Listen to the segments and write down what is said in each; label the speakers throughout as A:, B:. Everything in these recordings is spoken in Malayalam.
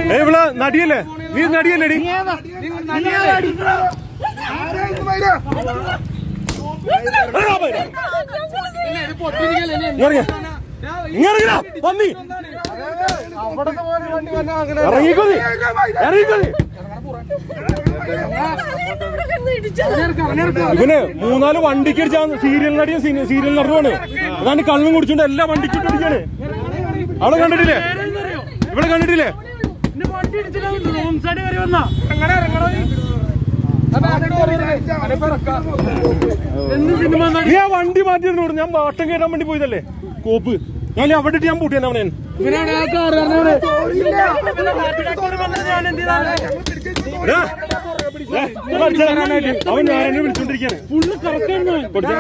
A: ഏ ഇവിടെ നടിയല്ലേ നീ നടിയല്ലേ ഡി ഇങ്ങനെ പന്നി ഇറങ്ങിക്കോ നീ ഇറങ്ങിക്കോ നീ ഇവന് മൂന്നാല് വണ്ടിക്ക് അടിച്ചാ സീരിയൽ നടിയും സീരിയൽ നടന്നുമാണ് അതാണ് കള്ളും കുടിച്ചോണ്ട് എല്ലാ വണ്ടിക്കും ഇട്ട് അടിക്കാണ് അവളെ കണ്ടിട്ടില്ലേ ഇവിടെ കണ്ടിട്ടില്ലേ നീ ആ വണ്ടി മാറ്റിയിരുന്നു ഞാൻ വാട്ടം കയറ്റാൻ വേണ്ടി പോയതല്ലേ കോപ്പ് ഞാൻ അവിടെ ഇട്ട് ഞാൻ പൂട്ടിയാ അവനെ എടാ, ഏ, ഇത് പഠിച്ചാ- അവൻ ഞാനെന്നെ വിളിച്ചോണ്ടിരിക്കാണ് പഠിച്ചാ.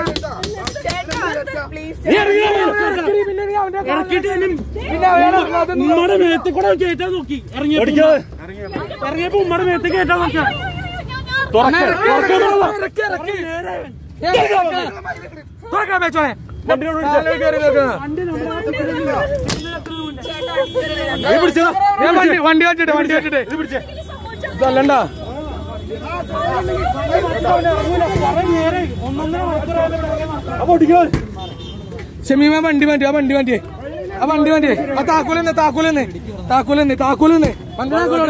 A: നീ ഇറങ്ങിയാ
B: ഉമ്മയുടെ മേത്ത് കൂടെ കയറ്റാൻ നോക്കി ഇറങ്ങിയ
A: ഓടിക്കാതെ
B: ഇറങ്ങിയപ്പോ ഉമ്മയുടെ മേത്ത് കയറ്റാൻ നോക്കാം
A: തുറക്കാൻ തുറക്കാൻ പാടില്ല. വണ്ടിയോട് വിളിച്ചാ. നീ പിടിച്ചതാ? നീ പിടിച്ചേ.
B: വണ്ടി വെച്ചിട്ട് വണ്ടി വെച്ചിട്ട്
A: ഇത് പിടിച്ചേ.
B: ഇതല്ലണ്ട
A: അപ്പൊ ഓടിക്കാതെ.
B: ഷമീമ വണ്ടി മാറ്റി ആ വണ്ടി മാറ്റി ആ വണ്ടി മാറ്റി ആ താക്കോലെന്ന് താക്കോലെന്ന് താക്കോലെന്ന് താക്കോലെന്ന് വണ്ടി താക്കോലോട്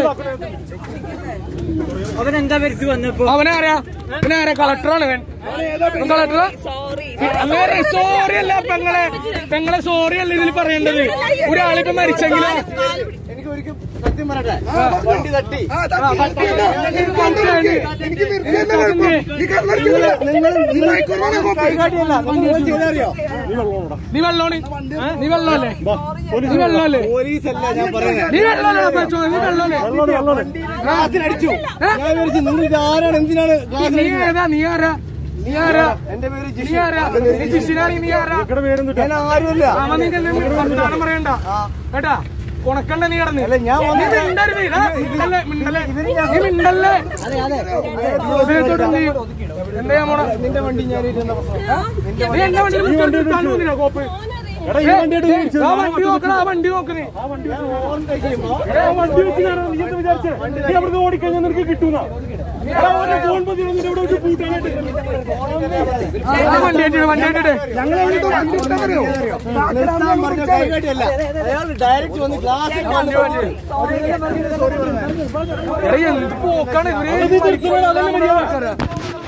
C: അവനെന്താ വരുത്തി വന്നപ്പോ
B: അവനെ അറിയാ പിന്നെ ആരാ കളക്ടറാണ് ഇവൻ ഇവൻ കളക്ടറാ അങ്ങനെ സോറി അല്ല പെങ്ങളെ പെങ്ങളെ സോറി അല്ല ഇതിൽ പറയേണ്ടത് ഒരാളിപ്പോ മരിച്ചെങ്കിലോ നീ വെള്ളോണി നീ വെള്ളമല്ലേ നീ വെള്ളമല്ലേ നീ വെള്ളമല്ലേ അപ്പച്ചോ? നീ വെള്ളമല്ലേ
D: അടിച്ചു ഞാൻ വിചാരിച്ചു നിങ്ങൾ ഇത് ആരാണ് എന്തിനാണ്
B: നീ ഏതാ നീ ആരാ നീ ആരാ
D: എന്റെ പേര്
B: നീ ആരാ നീ ജിഷിനാണി നീ ആരാ
A: ഇവിടെ പേരൊന്നും
D: ഞാൻ ആരുമല്ല
B: അവൻ നിന്റെ എന്തെങ്കിലും വർത്താനം പറയണ്ട കേട്ടാ കൊണക്കണ്ട നീ കിടന്ന്
D: അല്ല, ഞാൻ
B: നീ
D: വന്നിട്ട്
B: മിണ്ടരുത്. ഇതാ, മിണ്ടല്ലേ, മിണ്ടല്ലേ. നീ മിണ്ടല്ലേ. ഇതിനകത്തോട്ട് എന്ത് ചെയ്യും? എന്താ ചെയ്യാൻ പോണെ?
D: നിന്റെ വണ്ടി ഞാൻ ഇരുന്ന
B: നീ എന്റെ വണ്ടിയിൽ വിളിച്ചോണ്ട് ഇരുത്താൻ തോന്നില്ല, കോപ്പ്.
A: എടാ ഈ വണ്ടിയായിട്ട് നീ വിളിച്ചത്.
B: ആ വണ്ടി നോക്കണ ആ വണ്ടി നോക്കണേ
A: എടാ, ആ വണ്ടി വെച്ച് ഞാൻ നീ എന്ത് വിചാരിച്ചേ നീ അവിടുന്ന് ഓടിക്കഴിഞ്ഞാൽ നിനക്ക് കിട്ടൂന്നാ എടാ, അവന്റെ ഫോൺ മതി നിന്റെ ഇവിടെ വെച്ച് പൂട്ടാനായിട്ട്
B: ആ വണ്ടി ആയിട്ട് വണ്ടി ആയിട്ട്
D: കൈകാട്ടിയല്ല അയാൾ ഡയറക്റ്റ് വന്ന് ഗ്ലാസ്
B: പോക്കാണ് ഇവര്
A: നീ തിരിക്കണോ അതല്ലേ മര്യാദ